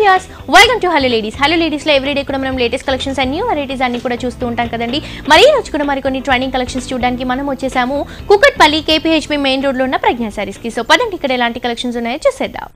Viewers welcome to hello ladies hello లేడీస్లో everyday కూడా మనం latest collections and new varieties అన్ని కూడా చూస్తూ ఉంటాం కదండి మరి ఈ రోజు కూడా మరికొన్ని ట్రైనింగ్ కలెక్షన్స్ చూడడానికి మనం వచ్చేసాము కుకట్పల్లి కేపీహెచ్బి మెయిన్ రోడ్లో ఉన్న ప్రజ్ఞా సారీస్కి సో పదండి ఇక్కడ ఎలాంటి కలెక్షన్స్ ఉన్నాయో చూసేద్దాం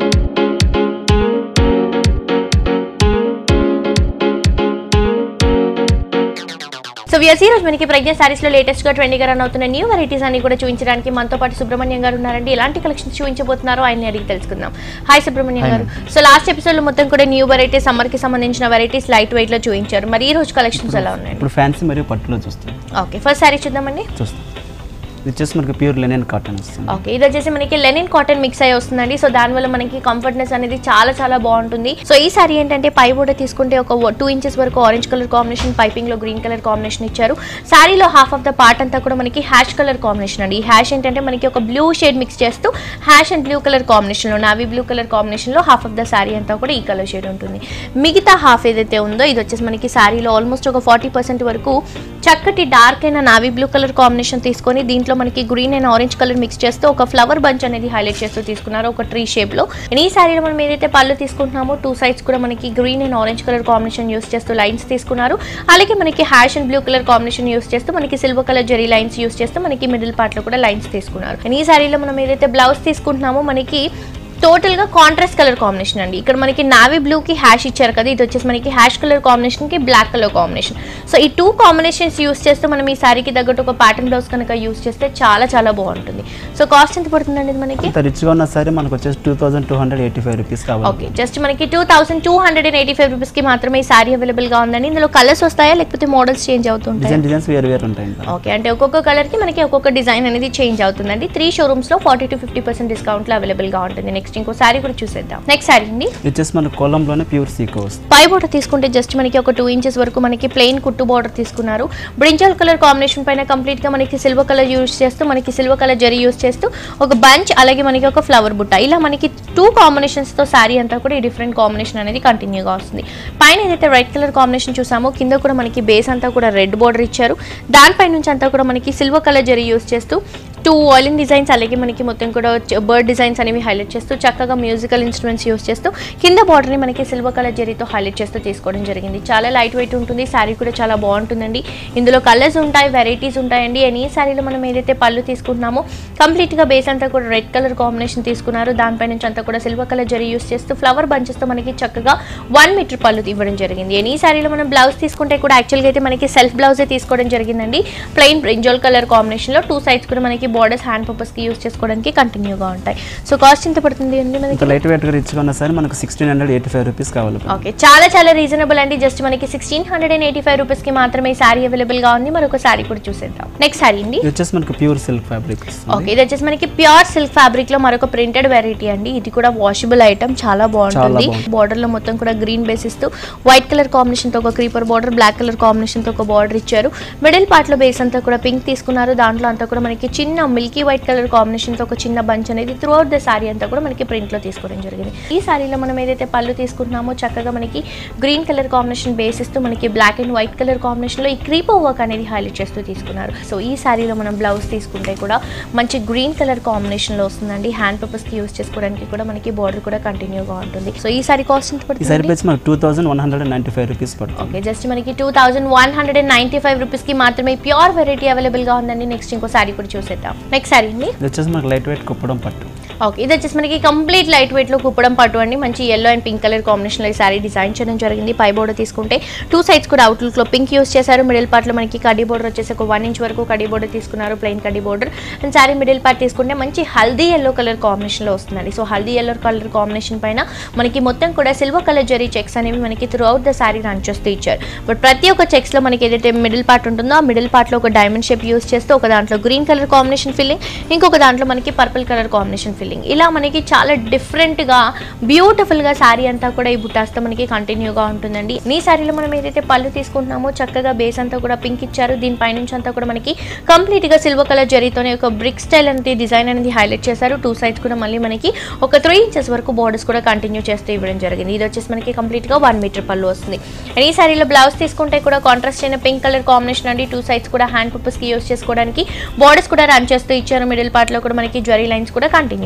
సో వ్యూయర్స్ ఈ రోజు మనకి ప్రజ్ఞ సారీస్ లో లేటెస్ట్ గా ట్రెండింగ్ రన్ అవుతున్న న్యూ వెరైటీస్ అన్ని కూడా చూపించడానికి మనతో పాటు సుబ్రహ్మణ్యం గారు ఉన్నారండి ఎలాంటి కలెక్షన్స్ చూపించబోతున్నారో ఆయన అడిగి తెలుసుకుందాం హాయ్ సుబ్రహ్మణ్యం Hi, గారు సో లాస్ట్ ఎపిసోడ్ లో మొత్తం కూడా న్యూ వెరైటీస్ సమ్మర్ కి సంబంధించిన వెరైటీస్ లైట్ వెయిట్ లో చూపించారు మరి ఈ రోజు కలెక్షన్స్ ఎలా ఉన్నాయండి ఇప్పుడు ఫ్యాన్సీ మరియు పట్టులో చూస్తాం ఓకే ఫస్ట్ సారీ చూద్దామండి చూస్తాం ఇది వచ్చేసి మనకి ప్యూర్ లెనిన్ కాటన్ వస్తుంది ఓకే ఇది వచ్చేసి మనకి లెనిన్ కాటన్ మిక్స్ అయ్యి వస్తుందండి సో దానివల్ల మనకి కంఫర్ట్నెస్ అనేది చాలా చాలా బాగుంటుంది సో ఈ సారీ ఏంటంటే పై బోర్డర్ తీసుకుంటే ఒక టూ ఇంచెస్ వరకు ఆరెంజ్ కలర్ కాంబినేషన్ పైపింగ్ లో గ్రీన్ కలర్ కాంబినేషన్ ఇచ్చారు సారీలో హాఫ్ ఆఫ్ ద పార్ట్ అంతా కూడా మనకి హ్యాష్ కలర్ కాంబినేషన్ అండి ఈ హ్యాష్ ఏంటంటే మనకి ఒక బ్లూ షేడ్ మిక్స్ చేస్తూ ash and blue colour combination లో నావీ బ్లూ కలర్ కాంబినేషన్ లో హాఫ్ ఆఫ్ ద సారీ అంతా కూడా ఈ కలర్ షేడ్ ఉంటుంది మిగతా హాఫ్ ఏదైతే ఉందో ఇది వచ్చేసి మనకి సారీలో ఆల్మోస్ట్ ఒక ఫార్టీ పర్సెంట్ వరకు చక్కటి డార్క్ అయిన నావీ బ్లూ కలర్ కాంబినేషన్ తీసుకొని దీంట్లో మనకి green and orange colour mix చేస్తూ ఒక ఫ్లవర్ బంచ్ అనేది హైలైట్ చేస్తూ తీసుకున్నారు ఒక ట్రీ షేప్ లో And ఈ సారీలో మనం ఏదైతే పళ్ళు తీసుకుంటున్నామో టూ సైడ్స్ కూడా మనకి green and orange colour combination use చేస్తూ లైన్స్ తీసుకున్నారు అలాగే మనకి ash and blue colour combination use చేస్తూ మనకి silver colour zari lines use చేస్తూ మనకి మిడిల్ పార్ట్ లో కూడా లైన్స్ తీసుకున్నారు And ఈ సారీలో మనం ఏదైతే బ్లౌజ్ తీసుకుంటున్నామో మనకి టోటల్ గా కాంట్రాస్ట్ కలర్ కాంబినేషన్ అండి ఇక్కడ మనకి నావీ బ్లూ కి హ్యాష్ ఇచ్చారు కదా ఇది వచ్చేసి మనకి హ్యాష్ కలర్ కాంబినేషన్ కి బ్లాక్ కలర్ కాంబినేషన్ సో ఈ టూ కాంబినేషన్స్ యూస్ చేస్తే మనం ఈ సారీకి తగ్గట్టు ఒక ప్యాటర్న్ బ్లౌజ్ కనుక యూస్ చేస్తే చాలా చాలా బాగుంటుంది సో కాస్ట్ ఎంత పడుతుందండి ఇది మనకి ఇంత రిచ్గా ఉన్న సరే మనకు వచ్చేసి two thousand two hundred eighty five rupees కావాలి ఓకే జస్ట్ మనకి two thousand two hundred and eighty five rupees కి మాత్రమే ఈ సారీ అవైలబుల్ గా ఉందండి ఇందులో కలర్స్ వస్తాయా లేకపోతే మోడల్స్ చేంజ్ అవుతుంటాయి డిజైన్ డిజైన్స్ వేరు వేరు ఉంటాయి ఇంకా ఓకే అంటే ఒక్కొక్క కలర్ కి మనకి ఒక్కొక్క డిజైన్ అనేది చేంజ్ అవుతుందండి త్రీ షోరూమ్స్ లో forty to fifty percent discount లో అవైలబుల్ గా ఉంటుంది నెక్స్ట్ ఇంకో సారీ కూడా చూసేద్దాం నెక్స్ట్ సారీ అండి ఇది వచ్చేసి మన కోలంలోనే ప్యూర్ సీకో వస్తుంది పై బోర్డర్ తీసుకుంటే జస్ట్ మనకి ఒక టూ ఇంచెస్ వరకు మనకి ప్లెయిన్ కుట్టు బార్డర్ తీసుకున్నారు బ్రింజల్ కలర్ కాంబినేషన్ పైన కంప్లీట్ గా మనకి సిల్వర్ కలర్ యూస్ చేస్తూ మనకి సిల్వర్ కలర్ జరీ యూస్ చేస్తూ ఒక బంచ్ అలాగే మనకి ఒక ఫ్లవర్ బుట్ట ఇలా మనకి టూ కాంబినేషన్స్ తో శారీ అంతా కూడా ఈ డిఫరెంట్ కాంబినేషన్ అనేది కంటిన్యూగా వస్తుంది పైన ఏదైతే రెడ్ కలర్ కాంబినేషన్ చూసామో కింద కూడా మనకి బేస్ అంతా కూడా రెడ్ బార్డర్ ఇచ్చారు దానిపై నుంచి అంతా కూడా మనకి సిల్వర్ కలర్ జరీ యూస్ చేస్తూ టూ ఆయిలింగ్ డిజైన్స్ అలాగే మనకి మొత్తం కూడా బర్డ్ డిజైన్స్ అనేవి హైలైట్ చేస్తూ చక్కగా మ్యూజికల్ ఇన్స్ట్రుమెంట్స్ యూస్ చేస్తూ కింద బార్డర్ని మనకి సిల్వర్ కలర్ జరీతో హైలైట్ చేస్తూ తీసుకోవడం జరిగింది చాలా లైట్ వెయిట్ ఉంటుంది శారీ కూడా చాలా బాగుంటుందండి ఇందులో కలర్స్ ఉంటాయి వెరైటీస్ ఉంటాయండి అండ్ ఈ శారీలో మనం ఏదైతే పళ్ళు తీసుకుంటున్నామో కంప్లీట్గా బేస్ అంతా కూడా రెడ్ కలర్ కాంబినేషన్ తీసుకున్నారు దానిపై నుంచి అంతా కూడా సిల్వర్ కలర్ జరీ యూస్ చేస్తూ ఫ్లవర్ బంచెస్తో మనకి చక్కగా వన్ మీటర్ పళ్ళు ఇవ్వడం జరిగింది అండ్ ఈ శారీలో మనం బ్లౌజ్ తీసుకుంటే కూడా యాక్చువల్గా అయితే మనకి సెల్ఫ్ బ్లౌజే తీసుకోవడం జరిగిందండి ప్లెయిన్ బ్రింజోల్ కలర్ కాంబినేషన్లో టూ సైడ్స్ కూడా మనకి బార్డర్స్ హ్యాండ్ పర్పస్కి యూస్ చేసుకోవడానికి కంటిన్యూగా ఉంటాయి సో కాస్ట్ ఎంత పడుతుంది అండి మనకి ఇంకా లైట్ వెయిట్గా రిచ్గా ఉన్న సరే మనకు sixteen hundred eighty five rupees కావాలి ఓకే చాలా చాలా రీజనబుల్ అండి జస్ట్ మనకి sixteen hundred and eighty five రూపీస్కి మాత్రమే ఈ సారీ అవైలబుల్ గా ఉంది మరొక సారీ కూడా చూసేద్దాం నెక్స్ట్ సారీ అండి ఇది వచ్చేసి మనకు ప్యూర్ సిల్క్ ఫ్యాబ్రిక్ వస్తుంది ఓకే ఇది వచ్చేసి మనకి ప్యూర్ సిల్క్ ఫ్యాబ్రిక్ లో మరొక ప్రింటెడ్ వెరైటీ అండి ఇది కూడా వాషబుల్ ఐటమ్ చాలా బాగుంటుంది బాగుంది. బార్డర్ లో మొత్తం కూడా గ్రీన్ బేస్ ఇస్తూ వైట్ కలర్ కాంబినేషన్ తో ఒక creeper border black colour combination తో ఒక బార్డర్ ఇచ్చారు మిడిల్ పార్ట్ లో బేస్ అంతా కూడా పింక్ తీసుకున్నారు దాంట్లో అంతా కూడా మనకి చిన్న మిల్కీ వైట్ కలర్ కాంబినేషన్ తో ఒక చిన్న బంచ్ అనేది త్రూ అవుట్ ద సారీ అంతా కూడా మనకి ప్రింట్ లో తీసుకోవడం జరిగింది ఈ సారీలో మనం ఏదైతే పళ్ళు తీసుకుంటున్నామో చక్కగా మనకి గ్రీన్ కలర్ కాంబినేషన్ బేస్ ఇస్తూ మనకి black and white colour combination లో ఈ క్రీపర్ వర్క్ అనేది హైలైట్ చేస్తూ తీసుకున్నారు సో ఈ సారీలో మనం బ్లౌజ్ తీసుకుంటే కూడా మంచి గ్రీన్ కలర్ కాంబినేషన్ లో వస్తుందండి హ్యాండ్ పర్పస్ కి యూస్ చేసుకోవడానికి కూడా మనకి బార్డర్ కూడా కంటిన్యూగా ఉంటుంది సో ఈ సారీ కాస్ట్ ఎంత ఈ సారీ పడుతుంది ప్రైస్ మనకు two thousand one hundred ninety five rupees పడుతుంది ఓకే జస్ట్ మనకి two thousand one hundred and ninety five rupees కి మాత్రమే ప్యూర్ వెరైటీ అవైలబుల్ గా ఉందండి నెక్స్ట్ ఇంకో సారీ కూడా చూసేద్దాం నెక్స్ట్ సారీ అండి ఇది వచ్చేసి మనకు లైట్ వెయిట్ కుప్పడం పట్టు ఓకే ఇది వచ్చేసి మనకి కంప్లీట్ లైట్ వెయిట్ లో కుప్పడం పట్టు అండి మంచి yellow and pink colour combination లో ఈ సారీ డిజైన్ చేయడం జరిగింది పై బోర్డర్ తీసుకుంటే టూ సైడ్స్ కూడా అవుట్ లుక్ లో పింక్ యూస్ చేశారు మిడిల్ పార్ట్ లో మనకి కడ్డీ బోర్డర్ వచ్చేసి ఒక వన్ ఇంచ్ వరకు కడ్డీ బోర్డర్ తీసుకున్నారు ప్లెయిన్ కడ్డీ border and sari middle part తీసుకుంటే మంచి హల్దీ ఎల్లో కలర్ కాంబినేషన్ లో వస్తుందండి so haldi yellow colour combination పైన మనకి మొత్తం కూడా సిల్వర్ కలర్ జరీ చెక్స్ అనేవి మనకి throughout the sari run చేస్తూ ఇచ్చారు బట్ ప్రతి ఒక్క చెక్స్ లో మనకి ఏదైతే మిడిల్ పార్ట్ ఉంటుందో ఆ మిడిల్ పార్ట్ లో ఒక డైమండ్ షేప్ యూస్ చేస్తూ ఒక దాంట్లో గ్రీన్ కలర్ కాంబినేషన్ ఫిల్లింగ్ ఇంకొక దాంట్లో మనకి పర్పుల్ కలర్ కాంబినేషన్ ఫిల్లింగ్ ఇలా మనకి చాలా డిఫరెంట్గా బ్యూటిఫుల్గా శారీ అంతా కూడా ఈ బుట్టాస్తో మనకి కంటిన్యూగా ఉంటుందండి ఈ శారీలో మనం ఏదైతే పళ్ళు తీసుకుంటున్నామో చక్కగా బేస్ అంతా కూడా పింక్ ఇచ్చారు దీని పైనుంచి అంతా కూడా మనకి కంప్లీట్గా సిల్వర్ కలర్ జరీతోనే ఒక బ్రిక్ స్టైల్ అనేది డిజైన్ అనేది హైలైట్ చేశారు టూ సైడ్స్ కూడా మళ్ళీ మనకి ఒక త్రీ ఇంచెస్ వరకు బార్డర్స్ కూడా కంటిన్యూ చేస్తూ ఇవ్వడం జరిగింది ఇది వచ్చేసి మనకి కంప్లీట్గా వన్ మీటర్ పళ్ళు వస్తుంది అండ్ ఈ శారీలో బ్లౌజ్ తీసుకుంటే కూడా కాంట్రాస్ట్ అయిన పింక్ కలర్ కాంబినేషన్ అండి టూ సైడ్స్ కూడా హ్యాండ్ పర్పస్కి యూస్ చేసుకోవడానికి బార్డర్స్ కూడా రన్ చేస్తూ ఇచ్చారు మిడిల్ పార్ట్లో కూడా మనకి జ్వరీ లైన్స్ కూడా కంటిన్యూగా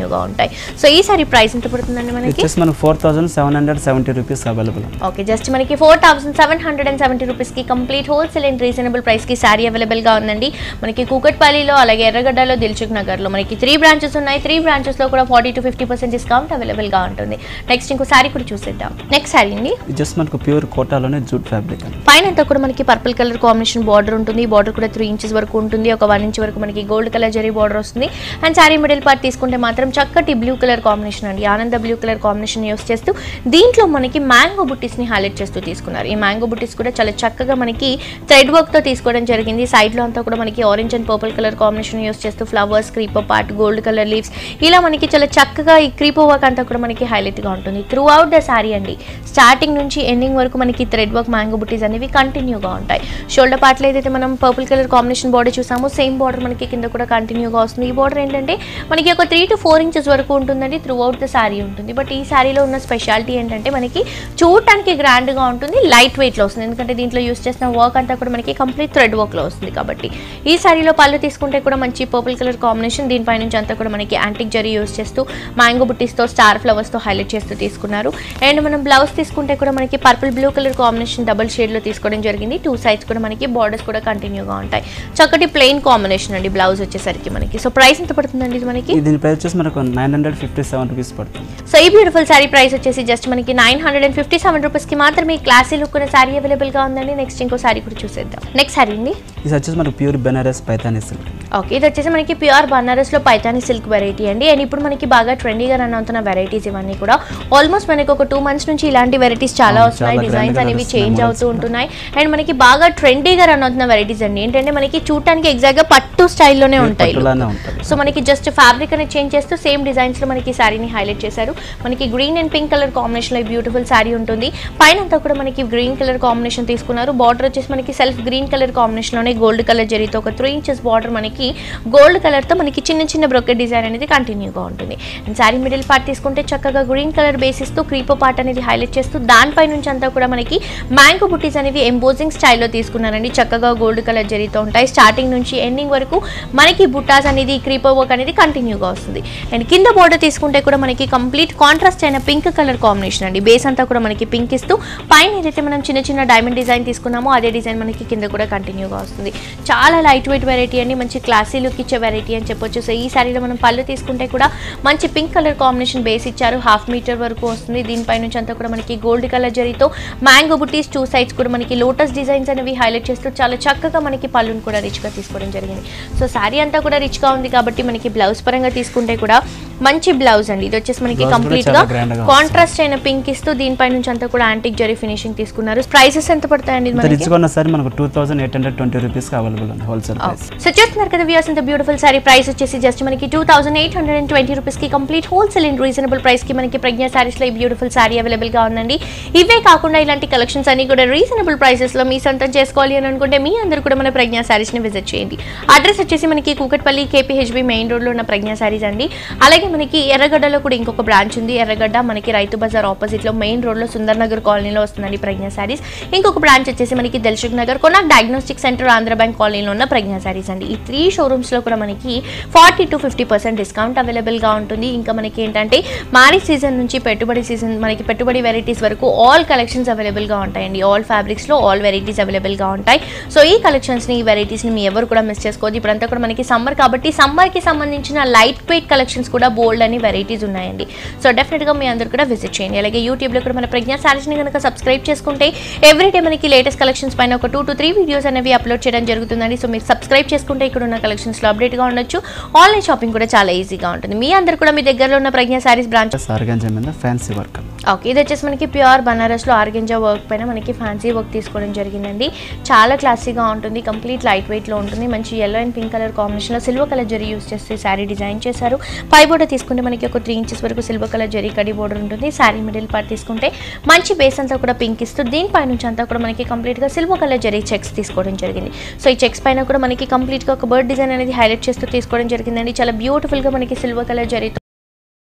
కంటిన్యూగా ఉంటాయి సో ఈ సారీ ప్రైస్ ఎంత పడుతుందండి ఇది మనకి వచ్చేసి మనకు four thousand seven hundred seventy rupees available okay just మనకి four thousand seven hundred and seventy రూపీస్కి కంప్లీట్ హోల్సేల్ అండ్ రీజనబుల్ ప్రైస్కి శారీ అవైలబుల్గా ఉందండి మనకి కూకట్పల్లిలో అలాగే ఎర్రగడ్డలో దిల్చుక్ నగర్లో మనకి త్రీ బ్రాంచెస్ ఉన్నాయి త్రీ బ్రాంచెస్లో కూడా forty to fifty percent discount అవైలబుల్గా ఉంటుంది నెక్స్ట్ ఇంకో శారీ కూడా చూసేద్దాం నెక్స్ట్ శారీ అండి ఇది జస్ట్ మనకు ప్యూర్ కోటాలోనే జూట్ ఫ్యాబ్రిక్ అండి పైన అంతా కూడా మనకి పర్పుల్ కలర్ కాంబినేషన్ బార్డర్ ఉంటుంది బార్డర్ కూడా త్రీ ఇంచెస్ వరకు ఉంటుంది ఒక వన్ ఇంచ్ వరకు మనకి గోల్డ్ కలర్ జరీ బార్డర్ వస్తుంది అండ్ శారీ మిడిల్ పార్ట్ తీసుకుంటే మాత్రం చక్కటి బ్లూ కలర్ కాంబినేషన్ అండి ఆనంద బ్లూ కలర్ కాంబినేషన్ యూస్ చేస్తూ దీంట్లో మనకి మ్యాంగో బుట్టీస్ని హైలైట్ చేస్తూ తీసుకున్నారు ఈ మ్యాంగో బుట్టీస్ కూడా చాలా చక్కగా మనకి థ్రెడ్ వర్క్తో తీసుకోవడం జరిగింది సైడ్లో అంతా కూడా మనకి orange and purple colour combination use చేస్తూ flowers creeper part gold colour leaves ఇలా మనకి చాలా చక్కగా ఈ క్రీపో వర్క్ అంతా కూడా మనకి హైలైట్గా ఉంటుంది త్రూ అవుట్ ద శారీ అండి స్టార్టింగ్ నుంచి ఎండింగ్ వరకు మనకి థ్రెడ్ వర్క్ మ్యాంగో బుటీస్ అనేవి కంటిన్యూగా ఉంటాయి షోల్డర్ పార్ట్లో ఏదైతే మనం పర్పుల్ కలర్ కాంబినేషన్ బార్డర్ చూసామో సేమ్ బార్డర్ మనకి కింద కూడా కంటిన్యూగా వస్తుంది ఈ బార్డర్ ఏంటంటే మనకి ఒక త్రీ టు ఫోర్ ఇంచెస్ వరకు ఉంటుందండి త్రూ అవుట్ ద శారీ ఉంటుంది బట్ ఈ శారీలో ఉన్న స్పెషాలిటీ ఏంటంటే మనకి చూడటానికి గ్రాండ్గా ఉంటుంది లైట్ వెయిట్లో వస్తుంది ఎందుకంటే దీంట్లో యూస్ చేసిన వర్క్ అంతా కూడా మనకి కంప్లీట్ థ్రెడ్ వర్క్లో వస్తుంది కాబట్టి ఈ శారీలో పళ్ళు తీసుకుంటే కూడా మంచి పర్పుల్ కలర్ కాంబినేషన్ దీనిపై నుంచి అంతా కూడా మనకి యాంటిక్ జరీ యూస్ చేస్తూ మ్యాంగో బుట్టీస్తో స్టార్ ఫ్లవర్స్తో హైలైట్ చేస్తూ తీసుకున్నారు అండ్ మనం బ్లౌజ్ తీసుకుంటే కూడా మనకి purple blue colour combination double షేడ్లో తీసుకోవడం జరిగింది టూ సైడ్స్ కూడా మనకి బార్డర్స్ కూడా కంటిన్యూగా ఉంటాయి చక్కటి ప్లెయిన్ కాంబినేషన్ అండి బ్లౌజ్ వచ్చేసరికి మనకి సో ప్రైస్ ఎంత పడుతుందండి ఇది మనకి ఇది దీని ప్రైస్ వచ్చేసి మనకు nine hundred fifty seven rupees పడుతుంది సో ఈ బ్యూటిఫుల్ శారీ ప్రైస్ వచ్చేసి జస్ట్ మనకి nine hundred and fifty seven రూపీస్కి మాత్రమే క్లాసీ లుక్ ఉన్న శారీ అవైలబుల్గా ఉందండి నెక్స్ట్ ఇంకో శారీ కూడా చూసేద్దాం నెక్స్ట్ శారీ అండి ఇది వచ్చేసి మనకు pure Benaras Paithani silk okay ఇది వచ్చేసి మనకి ప్యూర్ బనారస్లో పైతాని సిల్క్ వెరైటీ అండి అండ్ ఇప్పుడు మనకి బాగా ట్రెండీగా రన్ అవుతున్న వెరైటీస్ ఇవన్నీ కూడా ఆల్మోస్ట్ మనకి ఒక టూ మంత్స్ నుంచి ఇలాంటి వెరైటీస్ చాలా అవును, వస్తున్నాయి చాలా డిజైన్స్ grand గా అనేవి నడుస్తున్నాయి చేంజ్ models అవుతూ కూడా. ఉంటున్నాయి అండ్ మనకి బాగా ట్రెండీగా రన్ అవుతున్న వెరైటీస్ అండి ఏంటంటే మనకి చూడటానికి ఎగ్జాక్ట్గా పట్టు స్టైల్లోనే ఉంటాయి పట్టులానే ఉంటుంది సో మనకి జస్ట్ ఫ్యాబ్రిక్ అనేది చేంజ్ చేస్తూ సేమ్ డిజైన్స్ లో మనకి శారీని హైలైట్ చేశారు మనకి green and pink colour combination లో బ్యూటిఫుల్ శారీ ఉంటుంది పైన అంతా కూడా మనకి గ్రీన్ కలర్ కాంబినేషన్ తీసుకున్నారు బార్డర్ వచ్చేసి మనకి సెల్ఫ్ గ్రీన్ కలర్ కాంబినేషన్ లోనే గోల్డ్ కలర్ జరీతో ఒక త్రీ ఇంచెస్ బార్డర్ మనకి గోల్డ్ కలర్ తో మనకి చిన్న చిన్న బ్రొకెట్ డిజైన్ అనేది కంటిన్యూగా ఉంటుంది అండ్ శారీ మిడిల్ పార్ట్ తీసుకుంటే చక్కగా గ్రీన్ కలర్ బేసిస్ తో క్రీపో పార్ట్ అనేది హైలైట్ చేస్తూ దానిపై నుంచి అంతా కూడా మనకి మ్యాంగో బుటీస్ అనేవి ఎంబోజింగ్ స్టైల్లో తీసుకున్నారండి చక్కగా గోల్డ్ కలర్ జరీతో ఉంటాయి స్టార్టింగ్ నుంచి ఎండింగ్ వరకు మనకి బుట్టాస్ అనేది క్రీపో వర్క్ అనేది కంటిన్యూగా వస్తుంది అండ్ కింద బోర్డర్ తీసుకుంటే కూడా మనకి కంప్లీట్ కాంట్రాస్ట్ అయిన పింక్ కలర్ కాంబినేషన్ అండి బేస్ అంతా కూడా మనకి పింక్ ఇస్తూ పైన ఏదైతే మనం చిన్న చిన్న డైమండ్ డిజైన్ తీసుకున్నామో అదే డిజైన్ మనకి కింద కూడా కంటిన్యూగా వస్తుంది చాలా లైట్ వెయిట్ వెరైటీ అండి మంచి క్లాసీ లుక్ ఇచ్చే వెరైటీ అని చెప్పొచ్చు సో ఈ శారీలో మనం పళ్ళు తీసుకుంటే కూడా మంచి పింక్ కలర్ కాంబినేషన్ బేస్ ఇచ్చారు హాఫ్ మీటర్ వరకు వస్తుంది దీనిపై నుంచి అంతా కూడా మనకి గోల్డ్ కలర్ జరీతో మ్యాంగో బుటీస్ టూ సైడ్స్ కూడా మనకి లోటస్ డిజైన్స్ అనేవి హైలైట్ చేస్తూ చాలా చక్కగా మనకి పళ్ళును కూడా రిచ్గా తీసుకోవడం జరిగింది సో శారీ అంతా కూడా రిచ్గా ఉంది కాబట్టి మనకి బ్లౌజ్ పరంగా తీసుకుంటే కూడా మంచి బ్లౌజ్ అండి ఇది వచ్చేసి మనకి Blouse కూడా కంప్లీట్ గా చాలా grand గా వస్తుంది. కాంట్రాస్ట్ అయిన పింక్ ఇస్తూ దీనిపై నుంచి అంతా కూడా యాంటిక్ జరీ ఫినిషింగ్ తీసుకున్నారు ప్రైసెస్ ఎంత పడతాయండి ఇది ఇంత మనకి రిచ్గా ఉన్న సారీ మనకు two thousand eight hundred twenty రూపీస్కి అవైలబుల్ ఉంది హోల్సేల్ ప్రైస్ సో చూస్తున్నారు కదా వ్యూస్ ఇంత బ్యూటిఫుల్ సారీ ప్రైస్ వచ్చేసి జస్ట్ మనకి two thousand eight hundred and twenty రూపీస్కి కంప్లీట్ హోల్సేల్ అండ్ రీజనబుల్ ప్రైస్కి మనకి ప్రజ్ఞా సారీస్లో ఈ బ్యూటిఫుల్ సారీ అవైలబుల్గా ఉందండి ఇవే కాకుండా ఇలాంటి కలెక్షన్స్ అన్ని కూడా రీజనబుల్ ప్రైసెస్లో మీ సొంతం చేసుకోవాలి అని అనుకుంటే మీ అందరూ కూడా మన ప్రజ్ఞా సారీస్ని విజిట్ చేయండి అడ్రస్ వచ్చేసి మనకి కూకట్పల్లి కేపీహెచ్బి మెయిన్ రోడ్లో ఉన్న ప్రజ్ఞా సారీస్ అండి అలాగే మనకి ఎర్రగడ్డలో కూడా ఇంకొక బ్రాంచ్ ఉంది ఎర్రగడ్డ మనకి రైతు బజార్ ఆపోజిట్లో మెయిన్ రోడ్లో సుందర్ నగర్ కాలనీలో వస్తుందండి ప్రజ్ఞా సారీస్ ఇంకొక బ్రాంచ్ వచ్చేసి మనకి Dilsukh Nagar Konark diagnostic centre Andhra bank కాలనీలో ఉన్న ప్రజ్ఞా సారీస్ అండి ఈ త్రీ షోరూమ్స్లో కూడా మనకి forty to fifty percent discount అవైలబుల్గా ఉంటుంది ఇంకా మనకి ఏంటంటే మ్యారేజ్ సీజన్ నుంచి పెట్టుబడి సీజన్ మనకి పెట్టుబడి వెరైటీస్ వరకు ఆల్ కలెక్షన్స్ అవైలబుల్గా ఉంటాయండి ఆల్ ఫ్యాబ్రిక్స్లో ఆల్ వెరైటీస్ అవైలబుల్గా ఉంటాయి సో ఈ కలెక్షన్స్ని ఈ వెరైటీస్ని మీ ఎవరు కూడా మిస్ చేసుకోవద్దు ఇప్పుడంతా కూడా మనకి సమ్మర్ కాబట్టి సమ్మర్కి సంబంధించిన లైట్ వెయిట్ కలెక్షన్స్ కూడా బోల్డ్ అని వెరైటీస్ ఉన్నాయండి సో డెఫినెట్గా మీ అందరు కూడా విజిట్ చేయండి అలాగే యూట్యూబ్లో కూడా మన ప్రజ్ఞా సారీస్ని కనుక సబ్స్క్రైబ్ చేసుకుంటే ఎవ్రీడే మనకి లేటెస్ట్ కలెక్షన్స్ పైన ఒక టూ టు త్రీ వీడియోస్ అనేవి అప్లోడ్ చేయడం జరుగుతుందండి సో మీరు సబ్స్క్రైబ్ చేసుకుంటే ఇక్కడ ఉన్న కలెక్షన్స్లో అప్డేట్గా ఉండొచ్చు ఆన్లైన్ షాపింగ్ కూడా చాలా ఈజీగా ఉంటుంది మీ అందరు కూడా మీ దగ్గరలో ఉన్న ప్రజ్ఞా సారీస్ బ్రాంచ్ సార్గంజం మీద ఫ్యాన్సీ వర్క్ ఓకే ఇది వచ్చేసి మనకి ప్యూర్ బనారస్లో ఆర్గెంజా వర్క్ పైన మనకి ఫ్యాన్సీ వర్క్ తీసుకోవడం జరిగిందండి చాలా క్లాసీగా ఉంటుంది కంప్లీట్ లైట్ వెయిట్లో ఉంటుంది మంచి ఎల్లో అండ్ పింక్ కలర్ కాంబినేషన్లో సిల్వర్ కలర్ జరీ యూస్ చేసి శారీ డిజైన్ చేశారు పై బోర్డర్ తీసుకుంటే మనకి ఒక త్రీ ఇంచెస్ వరకు సిల్వర్ కలర్ జరీ కడి బోర్డర్ ఉంటుంది శారీ మిడిల్ పార్ట్ తీసుకుంటే మంచి బేస్ అంతా కూడా పింక్ ఇస్తూ దీనిపై నుంచి అంతా కూడా మనకి కంప్లీట్గా సిల్వర్ కలర్ జరీ చెక్స్ తీసుకోవడం జరిగింది సో ఈ చెక్స్ పైన కూడా మనకి కంప్లీట్గా ఒక బర్డ్ డిజైన్ అనేది హైలైట్ చేస్తూ తీసుకోవడం జరిగిందండి చాలా బ్యూటిఫుల్గా మనకి సిల్వర్ కలర్ జరీతో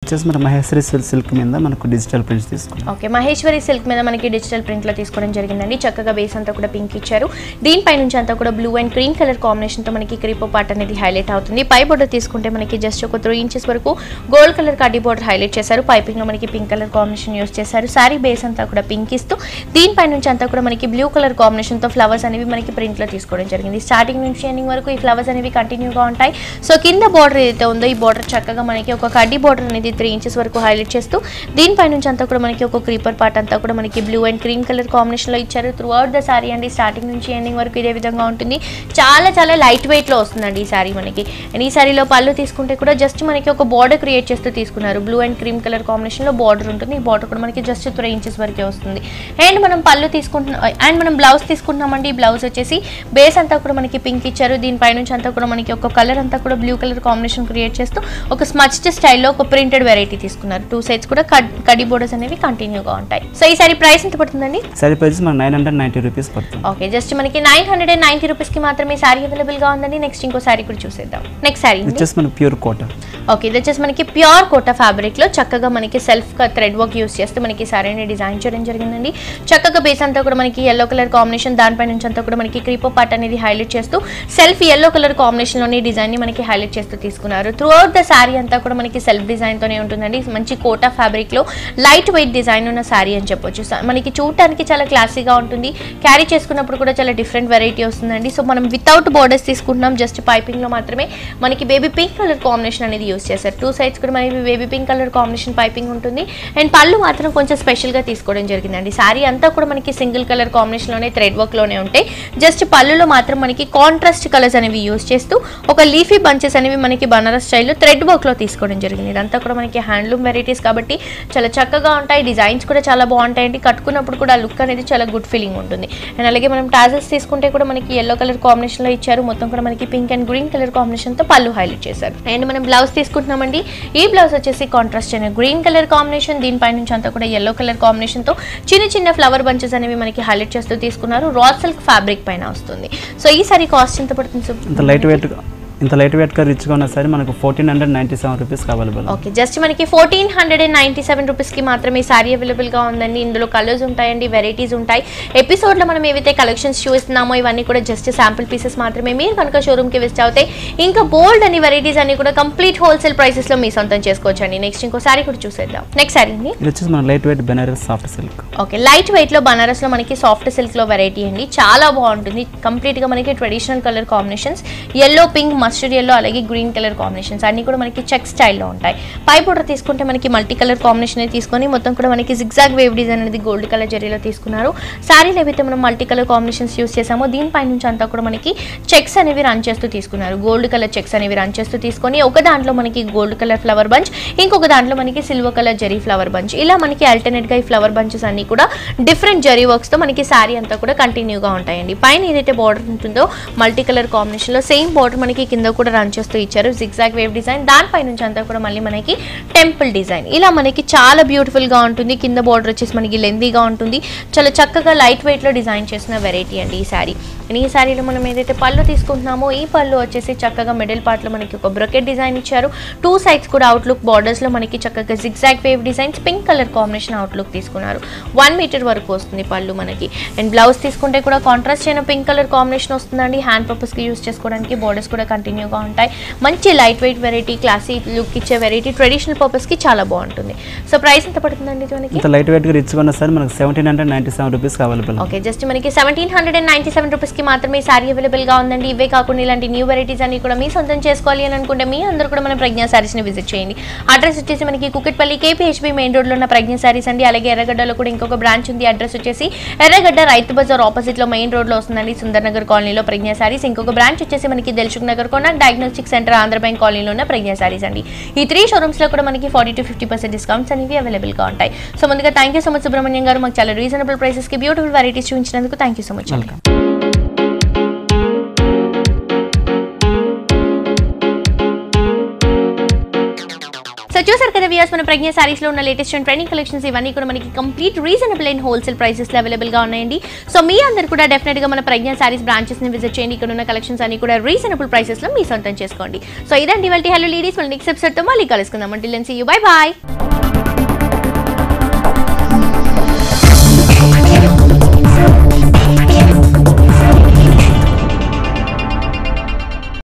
వచ్చేసి మన మహేశ్వరి సిల్క్ సిల్క్ మీద మనకు డిజిటల్ ప్రింట్స్ తీసుకున్నాం ఓకే మహేశ్వరి సిల్క్ మీద మనకి డిజిటల్ ప్రింట్ లో తీసుకోవడం జరిగిందండి చక్కగా బేస్ అంతా కూడా పింక్ ఇచ్చారు దీనిపై నుంచి అంతా కూడా blue and green colour combination తో మనకి క్రీపో పార్ట్ అనేది హైలైట్ అవుతుంది పై బోర్డర్ తీసుకుంటే మనకి జస్ట్ ఒక త్రీ ఇంచెస్ వరకు గోల్డ్ కలర్ కడ్డీ బోర్డర్ హైలైట్ చేశారు పైపింగ్ లో మనకి పింక్ కలర్ కాంబినేషన్ యూస్ చేశారు సారీ బేస్ అంతా కూడా పింక్ ఇస్తూ దీనిపై నుంచి అంతా కూడా మనకి బ్లూ కలర్ కాంబినేషన్ తో ఫ్లవర్స్ అనేవి మనకి ప్రింట్ లో తీసుకోవడం జరిగింది స్టార్టింగ్ నుంచి ఎండింగ్ వరకు ఈ ఫ్లవర్స్ అనేవి కంటిన్యూగా ఉంటాయి సో కింద బార్డర్ ఏదైతే ఉందో ఈ బార్డర్ చక్కగా మనకి ఒక కడ్డీ బార్డర్ అనేది త్రీ ఇంచెస్ వరకు హైలైట్ చేస్తూ దీనిపై నుంచి అంతా కూడా మనకి ఒక క్రీపర్ పార్ట్ అంతా కూడా మనకి blue and cream colour combination లో ఇచ్చారు త్రూ అవుట్ ద సారీ అండి స్టార్టింగ్ నుంచి ఎండింగ్ వరకు ఇదే విధంగా ఉంటుంది చాలా చాలా లైట్ వెయిట్ లో వస్తుందండి ఈ సారీ మనకి అండ్ ఈ సారీలో పళ్ళు తీసుకుంటే కూడా జస్ట్ మనకి ఒక బార్డర్ క్రియేట్ చేస్తూ తీసుకున్నారు blue and cream colour combination లో బార్డర్ ఉంటుంది ఈ బార్డర్ కూడా మనకి జస్ట్ త్రీ ఇంచెస్ వరకే వస్తుంది అండ్ మనం పళ్ళు తీసుకుంటున్నాం అండ్ మనం బ్లౌజ్ తీసుకుంటున్నామండి ఈ బ్లౌజ్ వచ్చేసి బేస్ అంతా కూడా మనకి పింక్ ఇచ్చారు దీనిపై నుంచి అంతా కూడా మనకి ఒక కలర్ అంతా కూడా బ్లూ కలర్ కాంబినేషన్ క్రియేట్ చేస్తూ ఒక స్మచ్డ్ స్టైల్లో ఒక ప్రింటెడ్ వెరైటీ తీసుకున్నారు టూ సైడ్స్ కూడా కడ్- కడి బోర్డర్స్ అనేవి కంటిన్యూగా ఉంటాయి సో ఈ సారీ ప్రైస్ ఎంత పడుతుందండి సారీ ప్రైస్ మనకు నైన్ హండ్రెడ్ నైంటీ రూపీస్ పడుతుంది ఓకే జస్ట్ మనకి nine hundred and ninety rupees కి మాత్రమే సారీ అవైలబుల్ గా ఉందండి నెక్స్ట్ ఇంకో సారీ కూడా చూసేద్దాం నెక్స్ట్ సారీ ఇది వచ్చేసి మన ప్యూర్ కోట ఓకే ఇది వచ్చేసి మనకి ప్యూర్ కోటా ఫ్యాబ్రిక్ లో చక్కగా మనకి సెల్ఫ్ థ్రెడ్ వర్క్ యూస్ చేస్తే మనకి సారీని డిజైన్ చేయడం జరిగిందండి చక్కగా బేస్ అంతా కూడా మనకి ఎల్లో కలర్ కాంబినేషన్ దానిపై నుంచి అంతా కూడా మనకి క్రీపో పార్ట్ అనేది హైలైట్ చేస్తూ సెల్ఫ్ ఎల్లో కలర్ కాంబినేషన్ లోని డిజైన్ ని మనకి హైలైట్ చేస్తూ తీసుకున్నారు త్రూ అవుట్ ద సారీ అంతా కూడా మనకి సెల్ఫ్ డిజైన్ తోనే ఉంటుందండి మంచి కోటా ఫ్యాబ్రిక్ లో లైట్ వెయిట్ డిజైన్ ఉన్న సారీ అని చెప్పొచ్చు స- మనకి చూడటానికి చాలా క్లాసీగా ఉంటుంది క్యారీ చేసుకున్నప్పుడు కూడా చాలా డిఫరెంట్ వెరైటీ వస్తుందండి సో మనం వితౌట్ బోర్డర్స్ తీసుకుంటున్నాం జస్ట్ పైపింగ్ లో మాత్రమే మనకి బేబీ పింక్ కలర్ కాంబినేషన్ అనేది యూస్ చేశారు టూ సైడ్స్ కూడా మనకి baby pink colour combination piping ఉంటుంది అండ్ పళ్ళు మాత్రం కొంచెం స్పెషల్ గా తీసుకోవడం జరిగిందండి సారీ అంతా కూడా మనకి సింగిల్ కలర్ కాంబినేషన్ లోనే థ్రెడ్ వర్క్ లోనే ఉంటాయి జస్ట్ పళ్ళులో మాత్రం మనకి కాంట్రాస్ట్ కలర్స్ అనేవి యూస్ చేస్తూ ఒక లీఫీ బంచెస్ అనేవి మనకి బనారస్ స్టైల్లో థ్రెడ్ వర్క్ లో తీసుకోవడం జరిగింది ఇదంతా కూడా మనకి హ్యాండ్లూమ్ వెరైటీస్ కాబట్టి చాలా చక్కగా ఉంటాయి డిజైన్స్ కూడా చాలా బాగుంటాయండి కట్టుకున్నప్పుడు కూడా ఆ లుక్ అనేది చాలా గుడ్ ఫీలింగ్ ఉంటుంది అండ్ అలాగే మనం టాజల్స్ తీసుకుంటే కూడా మనకి ఎల్లో కలర్ కాంబినేషన్ లో ఇచ్చారు మొత్తం కూడా మనకి pink and green colour combination తో పళ్ళు హైలైట్ చేశారు అండ్ మనం బ్లౌజ్ తీసుకుంటున్నామండి ఈ బ్లౌజ్ వచ్చేసి కాంట్రాస్ట్ అయిన గ్రీన్ కలర్ కాంబినేషన్ దీనిపై నుంచి అంతా కూడా ఎల్లో కలర్ కాంబినేషన్ తో చిన్న చిన్న ఫ్లవర్ బంచెస్ అనేవి మనకి హైలైట్ చేస్తూ తీసుకున్నారు రా సిల్క్ ఫ్యాబ్రిక్ పైన వస్తుంది సో ఈ సారీ కాస్ట్ ఎంత పడుతుంది సుబ్బు? ఇంత లైట్ వెయిట్ ఇంత లైట్ వెయిట్గా రిచ్గా ఉన్న సారీ మనకు fourteen hundred ninety seven rupees available okay just మనకి fourteen hundred and ninety seven రూపీస్కి మాత్రమే సారీ అవైలబుల్గా ఉందండి ఇందులో కలర్స్ ఉంటాయండి వెరైటీస్ ఉంటాయి ఎపిసోడ్లో మనం ఏవైతే కలెక్షన్స్ చూస్తున్నామో ఇవన్నీ కూడా జస్ట్ శాంపుల్ పీసెస్ మాత్రమే మీరు కనుక షోరూమ్కి విజిట్ అవుతే ఇంకా బోల్డ్ అని వెరైటీస్ అన్ని కూడా కంప్లీట్ హోల్సేల్ ప్రైసెస్లో మీ సొంతం చేసుకోవచ్చు అండి నెక్స్ట్ ఇంకో సారీ కూడా చూసేద్దాం నెక్స్ట్ సారీ అండి ఇది వచ్చేసి మన light weight Benaras soft silk okay light weight లో బనారస్ లో మనకి సాఫ్ట్ సిల్క్ లో వెరైటీ అండి చాలా బాగుంటుంది కంప్లీట్ గా మనకి traditional colour combinations yellow pink mustard yellow అలాగే గ్రీన్ కలర్ కాంబినేషన్స్ అన్ని కూడా మనకి చెక్ స్టైల్లో ఉంటాయి పై బోర్డర్ తీసుకుంటే మనకి మల్టీ కలర్ కాంబినేషన్ తీసుకొని మొత్తం కూడా మనకి జిగ్జాగ్ వేవ్ డిజైన్ అనేది గోల్డ్ కలర్ జరీలో తీసుకున్నారు శారీలో ఏవైతే మనం మల్టీ కలర్ కాంబినేషన్స్ యూస్ చేసామో దీనిపై నుంచి అంతా కూడా మనకి చెక్స్ అనేవి రన్ చేస్తూ తీసుకున్నారు గోల్డ్ కలర్ చెక్స్ అనేవి రన్ చేస్తూ తీసుకొని ఒక దాంట్లో మనకి గోల్డ్ కలర్ ఫ్లవర్ బంచ్ ఇంకొక దాంట్లో మనకి silver colour zari flower bunch ఇలా మనకి alternate గా ఈ ఫ్లవర్ బంచెస్ అన్ని కూడా డిఫరెంట్ జరీ వర్క్స్ తో మనకి శారీ అంతా కూడా కంటిన్యూగా ఉంటాయండి పైన ఏదైతే బార్డర్ ఉంటుందో మల్టీ కలర్ కాంబినేషన్ లో సేమ్ బార్డర్ మనకి కింద కూడా రన్ చేస్తూ ఇచ్చారు జిగ్జాగ్ వేవ్ డిజైన్ దానిపై నుంచి అంతా కూడా మళ్ళీ మనకి టెంపుల్ డిజైన్ ఇలా మనకి చాలా బ్యూటిఫుల్ గా ఉంటుంది కింద బార్డర్ వచ్చేసి మనకి లెందీగా ఉంటుంది చాలా చక్కగా లైట్ వెయిట్ లో డిజైన్ చేసిన వెరైటీ అండి ఈ శారీ ఈ శారీలో మనం ఏదైతే పళ్ళు తీసుకుంటున్నామో ఈ పళ్ళు వచ్చేసి చక్కగా మిడిల్ పార్ట్ లో మనకి ఒక బ్రొకెట్ డిజైన్ ఇచ్చారు టూ సైడ్స్ కూడా అవుట్లుక్ బార్డర్స్ లో మనకి చక్కగా zigzag wave designs pink colour combination outlook తీసుకున్నారు వన్ మీటర్ వరకు వస్తుంది పళ్ళు మనకి అండ్ బ్లౌజ్ తీసుకుంటే కూడా కాంట్రాస్ట్ అయిన పింక్ కలర్ కాంబినేషన్ వస్తుందండి హ్యాండ్ పర్పస్ కి యూస్ చేసుకోవడానికి బార్డర్స్ కూడా కంటిన్యూగా ఉంటాయి మంచి light weight variety classy look ఇచ్చే వెరైటీ ట్రెడిషనల్ పర్పస్ కి చాలా బాగుంటుంది సో ప్రైస్ ఎంత పడుతుందండి ఇది మనకి ఇంత లైట్ వెయిట్గా రిచ్గా ఉన్న సారీ మనకు seventeen hundred ninety seven rupees available okay just మనకి seventeen hundred and ninety seven రూపీస్కి మాత్రమే సారీ అవైలబుల్గా ఉందండి ఇవే కాకుండా ఇలాంటి న్యూ వెరైటీస్ అన్ని కూడా మీ సొంతం చేసుకోవాలి అని అనుకుంటే మీ అందరూ కూడా మన ప్రజ్ఞా సారీస్ని విజిట్ చేయండి అడ్రస్ వచ్చేసి మనకి కుకట్పల్లి కేపీహెచ్బి మెయిన్ రోడ్లో ఉన్న ప్రజ్ఞా సారీస్ అండి అలాగే ఎర్రగడ్డలో కూడా ఇంకొక బ్రాంచ్ ఉంది అడ్రస్ వచ్చేసి ఎర్రగడ్డ రైతు బజార్ ఆపోజిట్లో మెయిన్ రోడ్లో వస్తుందండి సుందర్ నగర్ కాలనీలో ప్రజ్ఞా సారీస్ ఇంకొక బ్రాంచ్ వచ్చేసి మనకి దిల్సుఖ్ నగర్ కొన్న డయాగ్నోస్టిక్ సెంటర్ ఆంధ్ర బ్యాంక్ కాలనీలో ఉన్న ప్రజ్ఞా సారీస్ అండి ఈ త్రీ షోరూమ్స్లో కూడా మనకి forty to fifty percent discounts అనేవి అవైలబుల్గా ఉంటాయి సో ముందుగా thank you so much Subrahmanyam garu మాకు చాలా రీజనబుల్ ప్రైసెస్కి బ్యూటిఫుల్ వెరైటీస్ చూపించినందుకు thank you so much welcome so so చూసారు కదా వ్యూస్ మన ప్రజ్ఞ సారీస్ లో ఉన్న లేటెస్ట్ అండ్ ట్రెండింగ్ కలెక్షన్స్ ఇవన్నీ కూడా మనకి complete reasonable and wholesale prices లో అవైలబుల్ గా ఉన్నాయండి సో మీ అందరు కూడా డెఫినెట్ గా మన ప్రజ్ఞ సారీస్ బ్రాంచెస్ ని విజిట్ చేయండి ఇక్కడ ఉన్న కలెక్షన్స్ అన్ని కూడా రీజనబుల్ ప్రైసెస్ లో మీ సొంతం చేసుకోండి సో ఇదండి వాళ్ళ హలో లేడీస్ మళ్ళీ నెక్స్ట్ ఎపిసోడ్ తో మళ్ళీ కలుసుకుందాం అంటే యూ బై బాయ్